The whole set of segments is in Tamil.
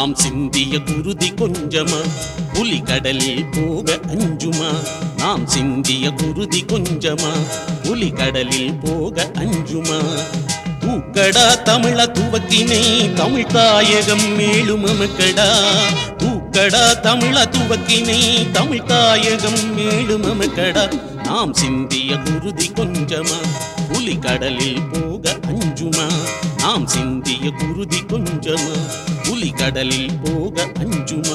நாம் சிந்திய குருதி கொஞ்சமா புலி கடலில் போக அஞ்சுமா நாம் சிந்திய குருதி கொஞ்சமா புலி கடலில் போக அஞ்சுமா பூக்கடா தமிழ துவக்கினை தமிழ் தாயகம் மேலும் அமக்கடா பூக்கடா தமிழ துவக்கினை தமிழ் தாயகம் மேலும் அமக்கடா நாம் சிந்திய குருதி கொஞ்சமா புலி கடலில் போக அஞ்சுமா நாம் சிந்திய குருதி கொஞ்சமா புலி கடலில் போக அஞ்சுமா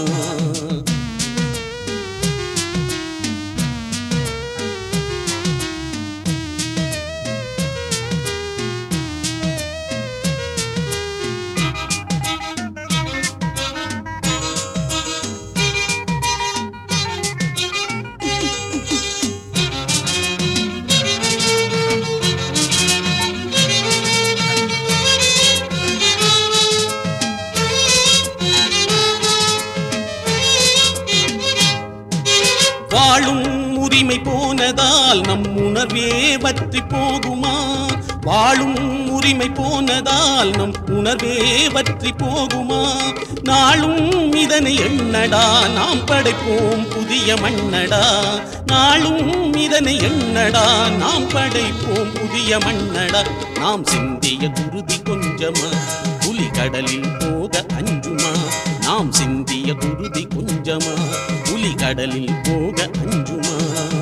வாழும் உரிமை போனதால் நம் உணர்வே வற்றி போகுமா வாழும் உரிமை போனதால் நம் உணர்வே வற்றி போகுமா நாளும் இதனை எண்ணடா நாம் படைப்போம் புதிய மண்ணடா நாளும் இதனை எண்ணடா நாம் படைப்போம் புதிய மண்ணடா நாம் சிந்திய குருதி கொஞ்சமா புலி கடலில் போக அஞ்சுமா நாம் சிந்திய குருதி கொஞ்சமா புலி கடலில் போக அஞ்சுமா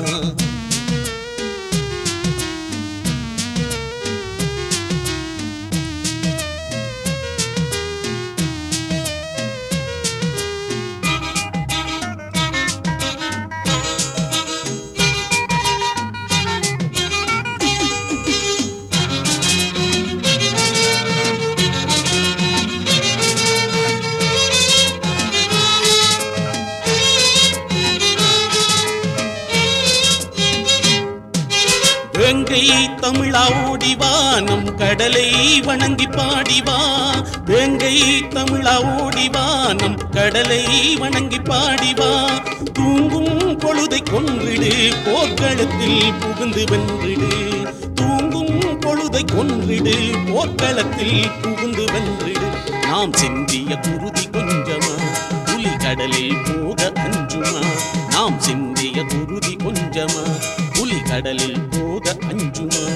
வேங்கை தமிழா ஓடிவா நம் கடலை வணங்கி பாடிவா வேங்கை தமிழா ஓடிவா நம் கடலை வணங்கி பாடிவா தூங்கும் பொழுதை கொன்றிடு போர்க்களத்தில் புகுந்து வென்றிடு தூங்கும் பொழுதை கொன்றிடு போர்க்களத்தில் புகுந்து வென்றிடு நாம் சிந்திய குருதி கொஞ்சமா புலி கடலில் போக அஞ்சுமா நாம் சிந்திய குருதி கொஞ்சமா புலி கடலில் போக அஞ்சுமா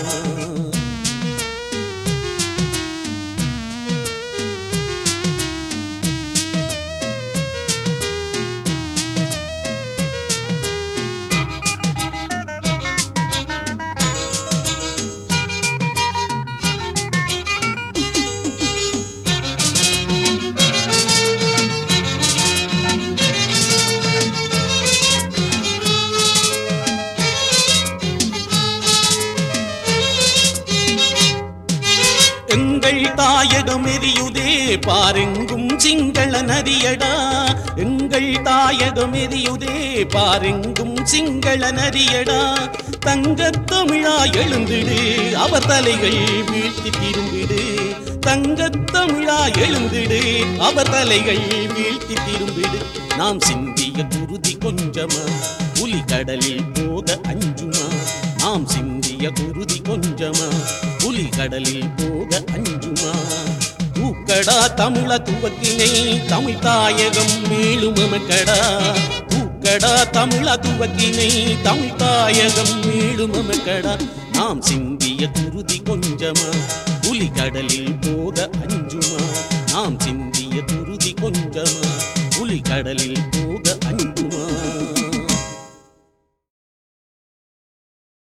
எங்கள் தாயகம் எரியுதே பாரெங்கும் சிங்கள நதியடா எங்கள் தாயகம் எரியுதே பாரெங்கும் சிங்கள நதியடா தங்கத் தமிழா எழுந்திடு அவர் தலைகள் வீழ்த்தி திரும்பிடு தங்கத் தமிழா எழுந்திடு அவர் தலைகள் வீழ்த்தி திரும்பிடு நாம் சிந்திய குருதி கொஞ்சமா புலி கடலில் போக அஞ்சுமா நாம் சிந்திய குருதி கொஞ்சமா புலி கடலில் போக அஞ்சுமா பூக்கடா தமிழ துவக்கினை தமிழ் தாயகம் மேலும் அமக்கடா பூக்கடா தமிழ துவக்கினை தமிழ் தாயகம் மேலும் அமக்கடா நாம் சிந்திய குருதி கொஞ்சமா புலி கடலில் போக அஞ்சுமா நாம் சிந்திய குருதி கொஞ்சமா புலி கடலில் போக அஞ்சுமா